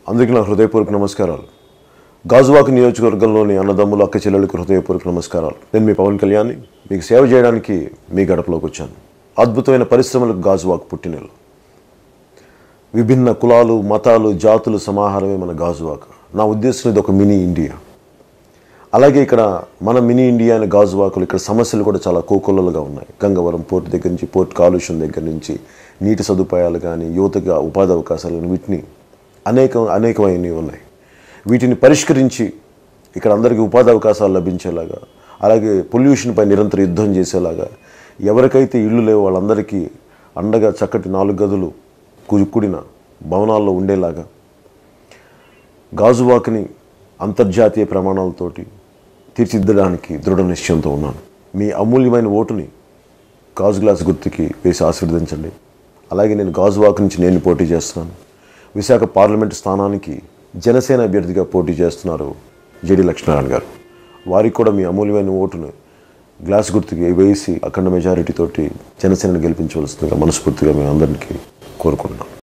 అందరికీ నా హృదయపూర్వక నమస్కారాలు గాజువాక నియోజకవర్గంలోని అన్నదమ్ములు అక్క చెల్లెలకు హృదయపూర్వక నమస్కారాలు నేను మీ పవన్ కళ్యాణ్ మీకు సేవ చేయడానికి మీ గడపలోకి వచ్చాను అద్భుతమైన పరిశ్రమలకు గాజువాక పుట్టినలు విభిన్న కులాలు మతాలు జాతులు సమాహారమే మన గాజువాక నా ఉద్దేశం ఇది ఒక మినీ ఇండియా అలాగే ఇక్కడ మన మినీ ఇండియా అనే గాజువాకులు ఇక్కడ సమస్యలు కూడా చాలా కోకొల్లలుగా ఉన్నాయి గంగవరం పోర్టు దగ్గర నుంచి పోర్ట్ కాలుష్యం దగ్గర నుంచి నీటి సదుపాయాలు కానీ యువతగా ఉపాధి అవకాశాలు కానీ వీటిని అనేక అనేకమైనవి ఉన్నాయి వీటిని పరిష్కరించి ఇక్కడ అందరికీ ఉపాధి అవకాశాలు లభించేలాగా అలాగే పొల్యూషన్పై నిరంతర యుద్ధం చేసేలాగా ఎవరికైతే ఇళ్ళు లేవో వాళ్ళందరికీ అండగా చక్కటి నాలుగు గదులు కు- కూడిన భవనాల్లో ఉండేలాగా గాజువాకని అంతర్జాతీయ ప్రమాణాలతోటి తీర్చిదిద్దడానికి దృఢ నిశ్చయంతో ఉన్నాను మీ అమూల్యమైన ఓటుని గాజు గ్లాస్ గుర్తుకి వేసి ఆశీర్వదించండి అలాగే నేను గాజువాక నుంచి నేను పోటీ చేస్తున్నాను విశాఖ పార్లమెంట్ స్థానానికి జనసేన అభ్యర్థిగా పోటీ చేస్తున్నారు జేడి లక్ష్మీనారాయణ గారు వారికి కూడా మీ అమూల్యమైన ఓటును గ్లాస్ గుర్తుకి వేసి అఖండ మెజారిటీ తోటి జనసేనను గెలిపించవలసిందిగా మనస్ఫూర్తిగా మేము అందరికీ కోరుకుంటున్నాం